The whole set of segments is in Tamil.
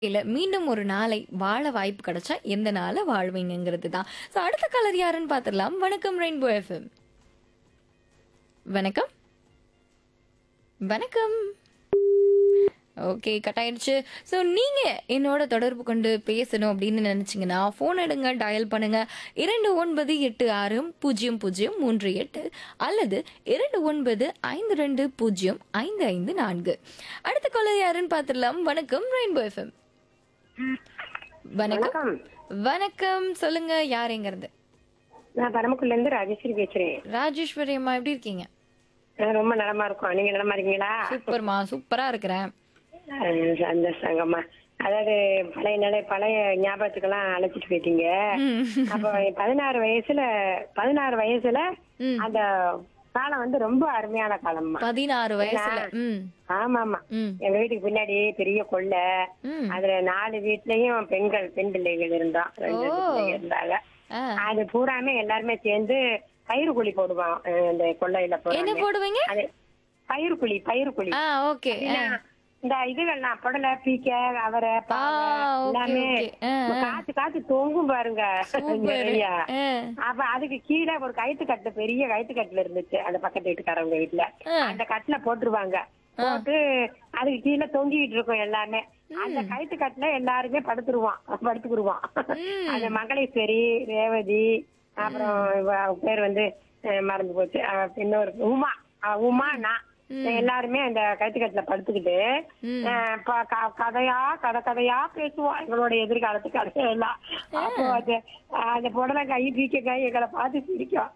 இல்ல மீண்டும் ஒரு நாளை வாழ வாய்ப்பு கிடைச்சா எந்த நாளை வாழ்வீங்கிறது தான் ஸோ அடுத்த கலர் யாருன்னு பார்த்துடலாம் வணக்கம் ரெயின்போ எஃப்எம் வணக்கம் வணக்கம் ஓகே கட் ஆயிடுச்சு ஸோ நீங்கள் என்னோட தொடர்பு கொண்டு பேசணும் அப்படின்னு நினச்சிங்கன்னா ஃபோன் எடுங்க டயல் பண்ணுங்க இரண்டு ஒன்பது எட்டு ஆறு பூஜ்ஜியம் பூஜ்ஜியம் மூன்று எட்டு அல்லது இரண்டு ஒன்பது ஐந்து ரெண்டு பூஜ்ஜியம் ஐந்து ஐந்து நான்கு அடுத்த காலர் யாருன்னு பார்த்துடலாம் வணக்கம் ரெயின்போ எஃப்எம் வணக்கம் வணக்கம் வணக்கம் சொல்லுங்க யாருங்கிறது நான் பரமக்குடில இருந்து ராஜேஸ்வரி பேசுறேன் ராஜேஸ்வரி அம்மா எப்படி இருக்கீங்க நான் ரொம்ப நலமா இருக்கோம் நீங்க நலமா இருக்கீங்களா சூப்பர்மா சூப்பரா இருக்கிறேன் அஹ் சந்தோஷங்கம்மா அதாவது பழைய நிலை பழைய ஞாபகத்துக்கெல்லாம் அழைச்சிட்டு போயிட்டீங்க ம். அப்போ பதினாறு வயசுல பதினாறு வயசுல ம். அந்த காலம் வந்து ரொம்ப அருமையான காலம்மா பதினாறு வயசுல ம் ஆமா ஆமா ம் எங்க வீட்டுக்கு பின்னாடி பெரிய கொள்ளை ம் அதுல நாலு வீட்லயும் பெண்கள் பெண் பிள்ளைகள் இருந்தோம் ரெண்டு ஓ. பிள்ளைங்க இருந்தாங்க ஆ. அது பூராமே எல்லாருமே சேர்ந்து பயிறு குழி போடுவோம் அஹ் இந்த கொள்ளையில என்ன போடுவோம் போடுவீங்க அது பயிறு குழி பயிறு குழி ஆ ஓகே இந்த இதுகள்லாம் புடலை பீக்க அவரை பாவை ஆ, okay, எல்லாமே okay. ஆ, ஆ. காத்து காத்து தொங்கும் பாருங்க சூப்பர் நிறைய அப்ப அதுக்கு கீழே ஒரு கயித்து கட்டு பெரிய கயித்து கட்டுல இருந்துச்சு அந்த பக்கத்து வீட்டுக்காரவங்க வீட்டுல ஆ. அந்த கட்டுல போட்டுருவாங்க போட்டு அதுக்கு கீழே தொங்கிட்டு இருக்கும் எல்லாமே அந்த கயித்து கட்டுல எல்லாருமே படுத்துருவான் படுத்துக்குருவான் அந்த மங்களேஸ்வரி ரேவதி அப்புறம் இவ- அவ பேர் வந்து அஹ், மறந்து போச்சு அவ இன்னொரு உமா அஹ், உமா நான் எல்லாருமே அந்த கயிற்றுக்கட்டுல படுத்துக்கிட்டு அஹ், ப- க- கதையா கதை கதையா பேசுவோம் எங்களோட எதிர்காலத்து கதையெல்லாம் அப்போ அது அஹ், அந்த புடலை கை பீக்க கை எங்களை பார்த்து சிரிக்கும்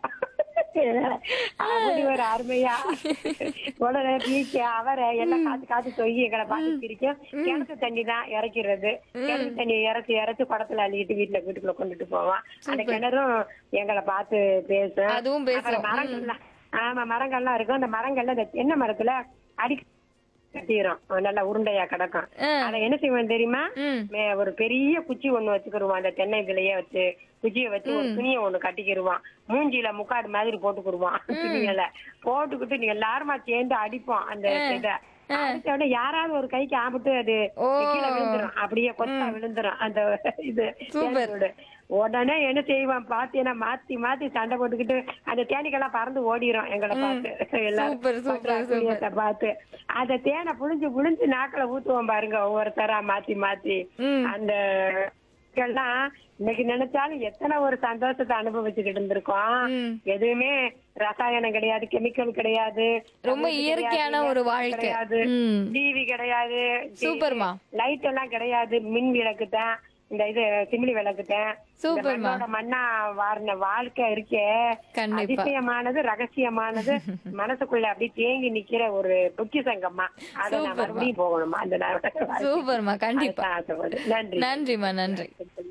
அப்படி ஒரு அருமையா புடலை பீக்க அவரை எல்லாம் காத்து காத்து தொங்கி எங்களை பார்த்து சிரிக்கும் கிணத்து தண்ணி தான் இறக்கிறது கிணத்து தண்ணி இறச்சி இறச்சி குடத்துல அள்ளிட்டு வீட்டுல வீட்டுக்குள்ள கொண்டுட்டு போவான் அந்த கிணறும் எங்களை பார்த்து பேசும் அதுவும் பேசும். அப்புறம் மரங்கள்லாம் ஆமா மரங்கள்லாம் இருக்கும் அந்த மரங்கள்ல இந்த தென்னை மரத்துல அடி கட்டிரும் நல்லா உருண்டையா கிடக்கும் ஆ. அத என்ன செய்வோம் தெரியுமா ம் மே- ஒரு பெரிய குச்சி ஒண்ணு வச்சுக்கிருவான் அந்த தென்னை இதுலயே வச்சு குச்சியை வச்சு ஒரு துணியை ஒண்ணு கட்டிக்கிருவான் மூஞ்சில முக்காடு மாதிரி போட்டுக்கிருவான் துணிகளை போட்டுக்கிட்டு நீ எல்லாருமா சேர்ந்து அடிப்போம் அந்த இத அடிச்ச உடனே யாராவது ஒரு கைக்கு ஆபிட்டு அது ஓ. கீழே விழுந்துரும் அப்படியே கொத்தா விழுந்துரும் அந்த இது சூப்பர். தேனீயோட. உடனே என்ன செய்வான் பாத்தீங்கன்னா மாத்தி மாத்தி சண்டை போட்டுக்கிட்டு அந்த தேனிக்கெல்லாம் பறந்து ஓடிரும் எங்களை பார்த்து எல்லாரும் சூப்பர், சூப்பர், பண்ற அட்டூழியத்தை பார்த்து அந்த தேனை புழிஞ்சு புழிஞ்சு நாக்குல ஊத்துவோம் பாருங்க ஒவ்வொருத்தரா மாத்தி மாத்தி ம். அந்த எல்லாம் இன்னைக்கு நினைச்சாலும் எத்தனை ஒரு சந்தோஷத்தை அனுபவிச்சுக்கிட்டு இருந்திருக்கோம் ம். எதுவுமே ரசாயனம் கிடையாது கெமிக்கல் கிடையாது ரொம்ப தமிழ் இயற்கையான கிடையாது, ஒரு electric வாழ்க்கை. கிடையாது ம். டிவி கிடையாது சூப்பர்மா. லைட் எல்லாம் கிடையாது மின் விளக்கு தான் இந்த இது சிமிலி விளக்கு தான் இந்த சூப்பர்மா. மண்ணோட மண்ணா வாரின வாழ்க்கை இருக்கே கண்டிப்பா. அதிசயமானது ரகசியமானது மனசுக்குள்ள அப்படி தேங்கி நிக்கிற ஒரு பொக்கிசங்கம்மா அதை நான் சூப்பர்மா. மறுபடியும் போகணுமா அந்த நேரம் சூப்பர்மா கண்டிப்பா அதுதான் ஆசைப்படுறேன். நன்றி நன்றிம்மா நன்றி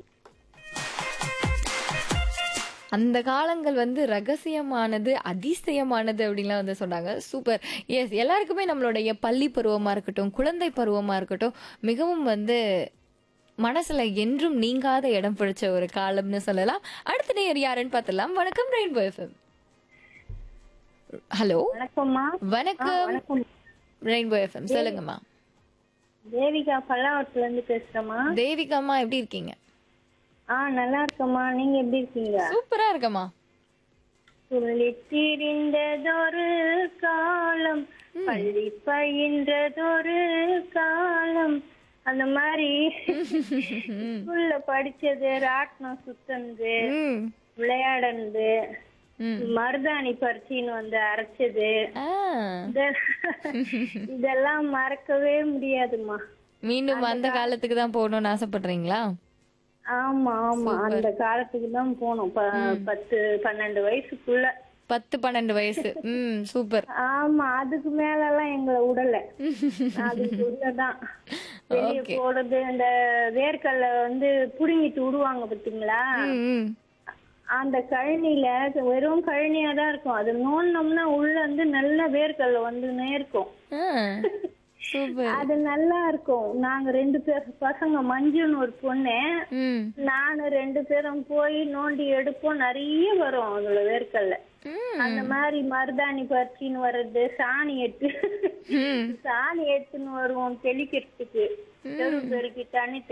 அந்த காலங்கள் வந்து ரகசியமானது அதிசயமானது அப்படின்லாம் வந்து சொன்னாங்க சூப்பர் எஸ் எல்லாருக்குமே நம்மளுடைய பள்ளி பருவமா இருக்கட்டும் குழந்தை பருவமா இருக்கட்டும் மிகவும் வந்து மனசுல என்றும் நீங்காத இடம் பிடிச்ச ஒரு காலம்னு சொல்லலாம் அடுத்த நேர் யாருன்னு பார்த்தலாம் வணக்கம் ரெயின்போ எஃப்எம் ஹலோ வணக்கம்மா வணக்கம் வணக்கம் ரெயின்போ எஃப்எம் சொல்லுங்கம்மா தேவிகா பல்லாவரத்துல இருந்து பேசுறேம்மா தேவிகாம்மா எப்படி இருக்கீங்க ஆ நல்லா இருக்கம்மா நீங்க எப்படி இருக்கீங்க சூப்பரா இருக்கம்மா சொல்லித் திரிந்ததொரு காலம் பள்ளி பயின்றதொரு காலம் அந்த மாதிரி ஸ்கூல்ல படிச்சது ராட்டினம் சுத்தந்து ம் விளையாடுனது ம் மருதாணி பறிச்சின்னு வந்து அரைச்சது ஆ இத- இதெல்லாம் மறக்கவே முடியாதும்மா மீண்டும் அந்த காலத்துக்கு தான் போகணும்னு ஆசைப்படுறீங்களா ஆமா ஆமா அந்த காலத்துக்கு தான் போனோம் ப- பத்து பன்னெண்டு வயசுக்குள்ள பத்து பன்னெண்டு வயசு ம் சூப்பர் ஆமா அதுக்கு மேல எல்லாம் எங்களை விடல அதுக்குள்ளதான் வெளிய Okay. போடுறது அந்த வேர்க்கல்ல வந்து புடுங்கிட்டு விடுவாங்க பாத்தீங்களா ம், ம். அந்த கழனில வெறும் கழனியா தான் இருக்கும் அது நோண்டோம்னா உள்ள வந்து நல்ல வேர்க்கல்ல வந்துனே இருக்கும் ஆ, சூப்பர் அது நல்லா இருக்கும் நாங்க ரெண்டு பேர் பசங்க மஞ்சுன்னு ஒரு பொண்ணு ம் நானு ரெண்டு பேரும் போய் நோண்டி எடுப்போம் நிறைய வரும் அதுல வேர்க்கல்ல ம் அந்த மாதிரி மருதாணி பறிச்சின்னு வர்றது சாணி எடுத்து ம் சாணி எடுத்துன்னு வருவோம் தெளிக்கிறதுக்கு தெரு பெருக்கி தண்ணி